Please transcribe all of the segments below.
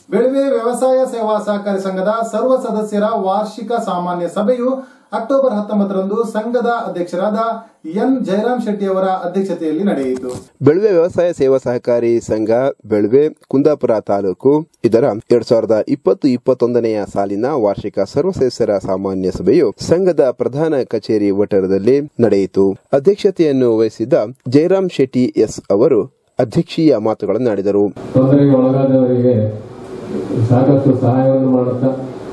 ಬೆಳವೆ ವ್ಯವಸಾಯ ಸೇವಾ ಸಹಕಾರಿ ಸಂಘದ ಸರ್ವ ಸದಸ್ಯರ ವಾರ್ಷಿಕ ಸಾಮಾನ್ಯ ಸಭೆಯು ಅಕ್ಟೋಬರ್ ಹತ್ತೊಂಬತ್ತರಂದು ಸಂಘದ ಅಧ್ಯಕ್ಷರಾದ ಎನ್ ಜಯರಾಮ್ ಶೆಟ್ಟಿ ಅವರ ಅಧ್ಯಕ್ಷತೆಯಲ್ಲಿ ನಡೆಯಿತು ಬೆಳವೆ ವ್ಯವಸಾಯ ಸೇವಾ ಸಹಕಾರಿ ಸಂಘ ಬೆಳವೆ ಕುಂದಾಪುರ ತಾಲೂಕು ಇದರ ಎರಡ್ ಸಾವಿರದ ಇಪ್ಪತ್ತು ಇಪ್ಪತ್ತೊಂದನೆಯ ಸಾಲಿನ ವಾರ್ಷಿಕ ಸರ್ವ ಸದಸ್ಯರ ಸಾಮಾನ್ಯ ಸಭೆಯು ಸಂಘದ ಪ್ರಧಾನ ಕಚೇರಿ ವಠಾರದಲ್ಲಿ ನಡೆಯಿತು ಅಧ್ಯಕ್ಷತೆಯನ್ನು ವಹಿಸಿದ್ದ ಜಯರಾಮ್ ಶೆಟ್ಟಿ ಎಸ್ ಅವರು ಅಧ್ಯಕ್ಷೀಯ ಮಾತುಗಳನ್ನಾಡಿದರು ತೊಂದರೆಗೆ ಒಳಗಾದವರಿಗೆ ಸಾಕಷ್ಟು ಸಹಾಯವನ್ನು ಮಾಡುತ್ತಾ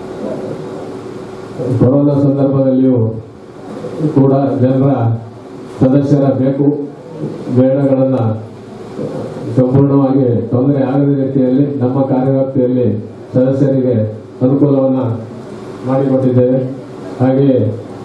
ಕೊರೋನಾ ಸಂದರ್ಭದಲ್ಲಿಯೂ ಕೂಡ ಜನರ ಸದಸ್ಯರ ಬೇಕು ಬೇಡಗಳನ್ನು ಸಂಪೂರ್ಣವಾಗಿ ತೊಂದರೆ ಆಗದ ರೀತಿಯಲ್ಲಿ ನಮ್ಮ ಕಾರ್ಯವ್ಯಾಪ್ತಿಯಲ್ಲಿ ಸದಸ್ಯರಿಗೆ ಅನುಕೂಲವನ್ನು ಮಾಡಿಕೊಟ್ಟಿದ್ದೇವೆ ಹಾಗೆಯೇ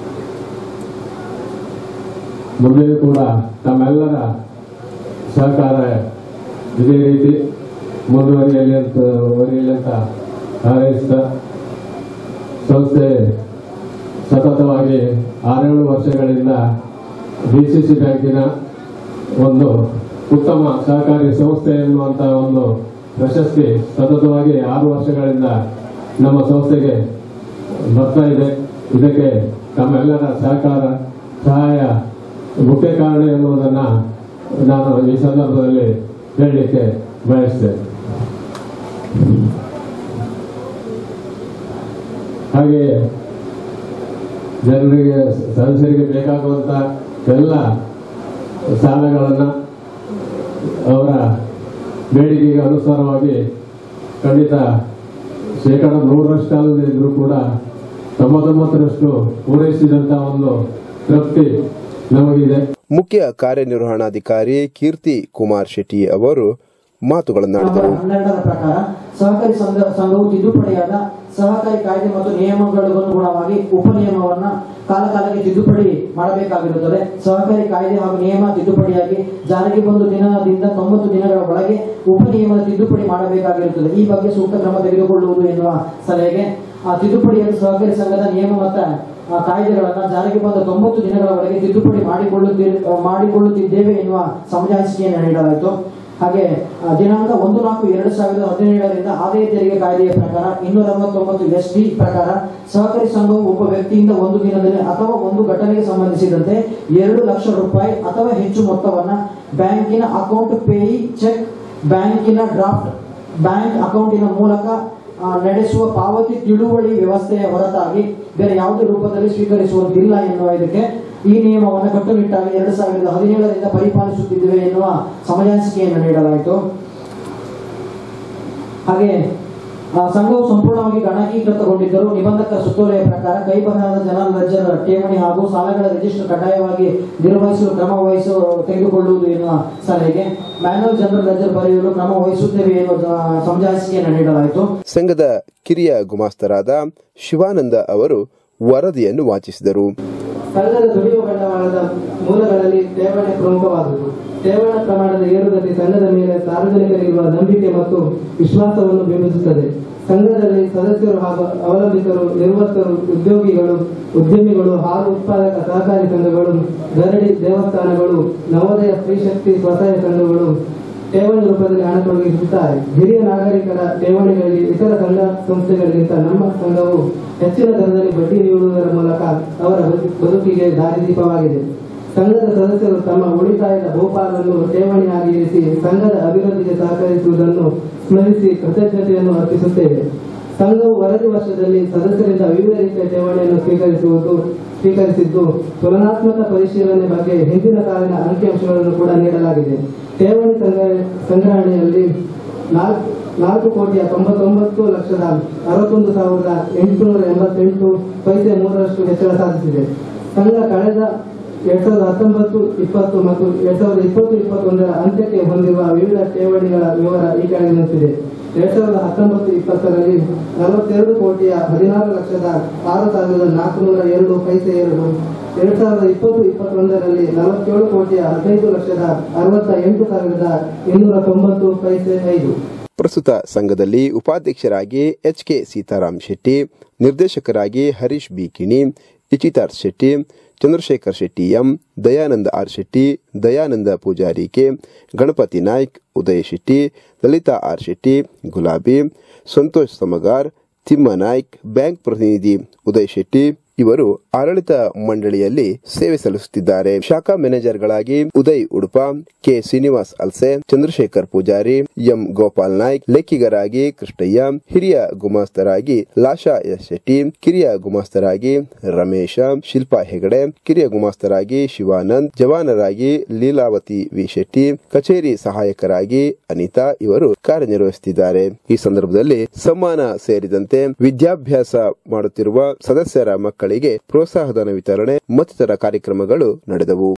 ಮುಂದೆಯೂ ಕೂಡ ತಮ್ಮೆಲ್ಲರ ಸಹಕಾರ ಇದೇ ರೀತಿ ಮುಂದುವರಿಯಲಿ ಅಂತ ವರಿಯಲಿ ಅಂತ ಹಾರೈಸ್ತಾ ಸಂಸ್ಥೆ ಸತತವಾಗಿ ಆರೇಳು ವರ್ಷಗಳಿಂದ ಬಿಸಿಸಿ ಬ್ಯಾಂಕಿನ ಒಂದು ಉತ್ತಮ ಸಹಕಾರಿ ಸಂಸ್ಥೆ ಎನ್ನುವಂತ ಒಂದು ಪ್ರಶಸ್ತಿ ಸತತವಾಗಿ ಆರು ವರ್ಷಗಳಿಂದ ನಮ್ಮ ಸಂಸ್ಥೆಗೆ ಬರ್ತಾ ಇದೆ ಇದಕ್ಕೆ ತಮ್ಮೆಲ್ಲರ ಸಹಕಾರ ಸಹಾಯ ಮುಖ್ಯ ಕಾರಣ ಎನ್ನುವುದನ್ನ ನಾನು ಈ ಸಂದರ್ಭದಲ್ಲಿ ಹೇಳಲಿಕ್ಕೆ ಬಯಸ್ತೇನೆ ಹಾಗೆಯೇ ಜನರಿಗೆ ಸದಸ್ಯರಿಗೆ ಬೇಕಾಗುವಂತ ಎಲ್ಲ ಸಾಲಗಳನ್ನು ಅವರ ಬೇಡಿಕೆಗೆ ಅನುಸಾರವಾಗಿ ಖಂಡಿತ ಶೇಕಡ ನೂರರಷ್ಟಲ್ಲದೆ ಇದ್ರೂ ಕೂಡ ತೊಂಬತ್ತೊಂಬತ್ತರಷ್ಟು ಪೂರೈಸಿದಂತ ಒಂದು ತೃಪ್ತಿ ನಮಗಿದೆ ಮುಖ್ಯ ಕಾರ್ಯನಿರ್ವಹಣಾಧಿಕಾರಿ ಕೀರ್ತಿ ಕುಮಾರ್ ಶೆಟ್ಟಿ ಅವರು ಮಾತುಗಳನ್ನಾಡಿದರು ಹನ್ನೆರಡರ ಪ್ರಕಾರ ಸಹಕಾರಿ ಸಂಘ ಸಂಘವು ತಿದ್ದುಪಡಿಯಾದ ಸಹಕಾರಿ ಕಾಯ್ದೆ ಮತ್ತು ನಿಯಮಗಳಿಗನುಗುಣವಾಗಿ ಉಪನಿಯಮವನ್ನ ಕಾಲ ಕಾಲಕ್ಕೆ ತಿದ್ದುಪಡಿ ಮಾಡಬೇಕಾಗಿರುತ್ತದೆ ಸಹಕಾರಿ ಕಾಯ್ದೆ ಹಾಗೂ ನಿಯಮ ತಿದ್ದುಪಡಿಯಾಗಿ ಜಾರಿಗೆ ಬಂದ ದಿನದಿಂದ ತೊಂಬತ್ತು ದಿನಗಳ ಒಳಗೆ ಉಪನಿಯಮದ ತಿದ್ದುಪಡಿ ಮಾಡಬೇಕಾಗಿರುತ್ತದೆ ಈ ಬಗ್ಗೆ ಸೂಕ್ತ ಕ್ರಮ ತೆಗೆದುಕೊಳ್ಳುವುದು ಎನ್ನುವ ಸಲಹೆಗೆ ಆ ತಿದ್ದುಪಡಿಯನ್ನು ಸಹಕಾರಿ ಸಂಘದ ನಿಯಮ ಮತ್ತು ಆ ಕಾಯ್ದೆಗಳನ್ನ ಜಾರಿಗೆ ಬಂದ ತೊಂಬತ್ತು ದಿನಗಳ ಒಳಗೆ ತಿದ್ದುಪಡಿ ಮಾಡಿಕೊಳ್ಳುತ್ತಿ ಮಾಡಿಕೊಳ್ಳುತ್ತಿದ್ದೇವೆ ಎನ್ನುವ ಸಮಜಾಯಿಸಿಕೆಯನ್ನು ನೀಡಲಾಯಿತು ಹಾಗೆ ಆ, ದಿನಾಂಕ ಒಂದು ನಾಲ್ಕು ಎರಡು ಸಾವಿರದ ಹದಿನೇಳರಿಂದ ಆದಾಯ ತೆರಿಗೆ ಕಾಯ್ದೆಯ ಪ್ರಕಾರ ಇನ್ನೂರ ಅರವತ್ತೊಂಬತ್ತು ಎಸ್ ಡಿ ಪ್ರಕಾರ ಸಹಕಾರಿ ಸಂಘವು ಒಬ್ಬ ವ್ಯಕ್ತಿಯಿಂದ ಒಂದು ದಿನದಲ್ಲಿ ಅಥವಾ ಒಂದು ಘಟನೆಗೆ ಸಂಬಂಧಿಸಿದಂತೆ ಎರಡು ಲಕ್ಷ ರೂಪಾಯಿ ಅಥವಾ ಹೆಚ್ಚು ಮೊತ್ತವನ್ನ ಬ್ಯಾಂಕಿನ ಅಕೌಂಟ್ ಪೇಯಿ ಚೆಕ್ ಬ್ಯಾಂಕಿನ ಡ್ರಾಫ್ಟ್ ಬ್ಯಾಂಕ್ ಅಕೌಂಟಿನ ಮೂಲಕ ಆ, ನಡೆಸುವ ಪಾವತಿ ತಿಳುವಳಿ ವ್ಯವಸ್ಥೆಯ ಹೊರತಾಗಿ ಬೇರೆ ಯಾವುದೇ ರೂಪದಲ್ಲಿ ಸ್ವೀಕರಿಸುವಂತಿಲ್ಲ ಎನ್ನುವ ಇದಕ್ಕೆ ಈ ನಿಯಮವನ್ನು ಕಟ್ಟುನಿಟ್ಟಾಗಿ ಎರಡು ಸಾವಿರದ ಹದಿನೇಳರಿಂದ ಪರಿಪಾಲಿಸುತ್ತಿದ್ದೇವೆ ಎನ್ನುವ ಸಮಜಾಯಿಸಿಕೆಯನ್ನು ನೀಡಲಾಯಿತು ಹಾಗೆ ಆ, ಸಂಘವು ಸಂಪೂರ್ಣವಾಗಿ ಗಣಕೀಕೃತಗೊಂಡಿದ್ದರೂ ನಿಬಂಧಕ ಸುತ್ತೋಲೆಯ ಪ್ರಕಾರ ಕೈಬರಹದ ಜನರಲ್ ಲೆಜರ್ ಠೇವಣಿ ಹಾಗೂ ಸಾಲಗಳ ರಿಜಿಸ್ಟರ್ ಕಡ್ಡಾಯವಾಗಿ ನಿರ್ವಹಿಸಲು ಕ್ರಮ ವಹಿಸು ತೆಗೆದುಕೊಳ್ಳುವುದು ಎನ್ನುವ ಸಲಹೆಗೆ ಮ್ಯಾನುವಲ್ ಜನರಲ್ ಲೆಜರ್ ಬರೆಯಲು ಕ್ರಮ ವಹಿಸುತ್ತೇವೆ ಎನ್ನುವ ಆ, ಸಮಜಾಯಿಸಿಕೆಯನ್ನು ನೀಡಲಾಯಿತು ಸಂಘದ ಕಿರಿಯ ಗುಮಾಸ್ತರಾದ ಶಿವಾನಂದ ಅವರು ವರದಿಯನ್ನು ವಾಚಿಸಿದರು ಸಂಘದ ದುಡಿಯುವ ಬಂಡವಾಳದ ಮೂಲಗಳಲ್ಲಿ ಠೇವಣಿ ಪ್ರಮುಖವಾದುದು ಠೇವಣ ಪ್ರಮಾಣದ ಏರುಗತಿ ಸಂಘದ ಮೇಲೆ ಸಾರ್ವಜನಿಕರಿರುವ ನಂಬಿಕೆ ಮತ್ತು ವಿಶ್ವಾಸವನ್ನು ಬಿಂಬಿಸುತ್ತದೆ ಸಂಘದಲ್ಲಿ ಸದಸ್ಯರು ಹಾಗೂ ಅವಲಂಬಿತರು ನಿರ್ವರ್ತರು ಉದ್ಯೋಗಿಗಳು ಉದ್ಯಮಿಗಳು ಹಾಲು ಉತ್ಪಾದಕ ಸಹಕಾರಿ ಸಂಘಗಳು ಗರಡಿ ದೇವಸ್ಥಾನಗಳು ನವೋದಯ ಸ್ತ್ರೀಶಕ್ತಿ ಸ್ವಸಹಾಯ ಸಂಘಗಳು ಠೇವಣಿ ರೂಪದಲ್ಲಿ ಹಣ ತೊಡಗಿಸುತ್ತಾರೆ ಹಿರಿಯ ನಾಗರಿಕರ ಠೇವಣಿಗಳಿಗೆ ಇತರ ಸಂಘ ಸಂಸ್ಥೆಗಳಿಗಿಂತ ನಮ್ಮ ಸಂಘವು ಹೆಚ್ಚಿನ ದರದಲ್ಲಿ ಬಡ್ಡಿ ನೀಡುವುದರ ಮೂಲಕ ಅವರ ಬದು- ಬದುಕಿಗೆ ದಾರಿದೀಪವಾಗಿದೆ ಸಂಘದ ಸದಸ್ಯರು ತಮ್ಮ ಉಳಿತಾಯದ ಬಹುಪಾಲನ್ನು ಠೇವಣಿಯಾಗಿ ಇರಿಸಿ ಸಂಘದ ಅಭಿವೃದ್ಧಿಗೆ ಸಹಕರಿಸುವುದನ್ನು ಸ್ಮರಿಸಿ ಕೃತಜ್ಞತೆಯನ್ನು ಅರ್ಪಿಸುತ್ತೇವೆ ಸಂಘವು ವರದಿ ವರ್ಷದಲ್ಲಿ ಸದಸ್ಯರಿಂದ ವಿವಿಧ ರೀತಿಯ ಠೇವಣಿಯನ್ನು ಸ್ವೀಕರಿಸುವುದು ಸ್ವೀಕರಿಸಿದ್ದು ತುಲನಾತ್ಮಕ ಪರಿಶೀಲನೆ ಬಗ್ಗೆ ಹಿಂದಿನ ಸಾಲಿನ ಅಂಕಿಅಂಶಗಳನ್ನು ಕೂಡ ನೀಡಲಾಗಿದೆ ಠೇವಣಿ ಸಂಗ್ರಹ- ಸಂಗ್ರಹಣೆಯಲ್ಲಿ ನಾಲ್ಕು ನಾಲ್ಕು ಕೋಟಿಯ ತೊಂಬತ್ತೊಂಬತ್ತು ಲಕ್ಷದ ಅರವತ್ತೊಂದು ಸಾವಿರದ ಎಂಟುನೂರ ಎಂಬತ್ತೆಂಟು ಪೈಸೆ ಮೂರರಷ್ಟು ಹೆಚ್ಚಳ ಸಾಧಿಸಿದೆ ಸಂಘ ಕಳೆದ ಎರಡ್ ಸಾವಿರದ ಹತ್ತೊಂಬತ್ತು ಇಪ್ಪತ್ತು ಮತ್ತು ಎರಡ್ ಸಾವಿರದ ಇಪ್ಪತ್ತು ಇಪ್ಪತ್ತೊಂದರ ಅಂತ್ಯಕ್ಕೆ ಹೊಂದಿರುವ ವಿವಿಧ ಠೇವಣಿಗಳ ವಿವರ ಈ ಕೆಳಗಿನಂತಿದೆ ಎರಡ್ ಸಾವಿರದ ಹತ್ತೊಂಬತ್ತು ಇಪ್ಪತ್ತರಲ್ಲಿ ನಲವತ್ತೆರಡು ಕೋಟಿಯ ಹದಿನಾರು ಲಕ್ಷದ ಆರು ಸಾವಿರದ ನಾಲ್ಕುನೂರ ಎರಡು ಪೈಸೆ ಎರಡು ಎರಡ್ ಸಾವಿರದ ಇಪ್ಪತ್ತು ಇಪ್ಪತ್ತೊಂದರಲ್ಲಿ ನಲವತ್ತೇಳು ಕೋಟಿಯ ಹದಿನೈದು ಲಕ್ಷದ ಅರವತ್ತ ಎಂಟು ಸಾವಿರದ ಇನ್ನೂರ ತೊಂಬತ್ತು ಪೈಸೆ ಐದು ಪ್ರಸ್ತುತ ಸಂಘದಲ್ಲಿ ಉಪಾಧ್ಯಕ್ಷರಾಗಿ ಎಚ್ ಕೆ ಸೀತಾರಾಮ್ ಶೆಟ್ಟಿ ನಿರ್ದೇಶಕರಾಗಿ ಹರೀಶ್ ಬಿ ಕಿಣಿ ಇಚಿತಾರ್ Shetty Chandrashekar Shetty M Dayanand R Shetty Dayanand Poojari K Ganapati Naik Uday Shetty Lalita R Shetty Gulabi Santosh Samagar Timma Naik bank ಪ್ರತಿನಿಧಿ ಉದಯ್ ಶೆಟ್ಟಿ ಇವರು ಆಡಳಿತ ಮಂಡಳಿಯಲ್ಲಿ ಸೇವೆ ಸಲ್ಲಿಸುತ್ತಿದ್ದಾರೆ ಶಾಖಾ ಮ್ಯಾನೇಜರ್ಗಳಾಗಿ ಉದಯ್ ಉಡುಪ ಕೆ ಶ್ರೀನಿವಾಸ್ ಅಲ್ಸೆ ಚಂದ್ರಶೇಖರ್ ಪೂಜಾರಿ ಎಂ ಗೋಪಾಲ್ ನಾಯ್ಕ್ ಲೆಕ್ಕಿಗರಾಗಿ ಕೃಷ್ಣಯ್ಯ ಹಿರಿಯ ಗುಮಾಸ್ತರಾಗಿ ಲಾಶಾ ಎಸ್ ಶೆಟ್ಟಿ ಕಿರಿಯ ಗುಮಾಸ್ತರಾಗಿ ರಮೇಶ ಶಿಲ್ಪಾ ಹೆಗಡೆ ಕಿರಿಯ ಗುಮಾಸ್ತರಾಗಿ ಶಿವಾನಂದ್ ಜವಾನರಾಗಿ ಲೀಲಾವತಿ ವಿ ಶೆಟ್ಟಿ ಕಚೇರಿ ಸಹಾಯಕರಾಗಿ ಅನಿತಾ ಇವರು ಕಾರ್ಯನಿರ್ವಹಿಸುತ್ತಿದ್ದಾರೆ ಈ ಸಂದರ್ಭದಲ್ಲಿ ಸಮ್ಮಾನ ಸೇರಿದಂತೆ ವಿದ್ಯಾಭ್ಯಾಸ ಮಾಡುತ್ತಿರುವ ಸದಸ್ಯರ ಮಕ್ಕಳಿಗೆ ಪ್ರೋತ್ಸಾಹಧನ ವಿತರಣೆ ಮತ್ತಿತರ ಕಾರ್ಯಕ್ರಮಗಳು ನಡೆದವು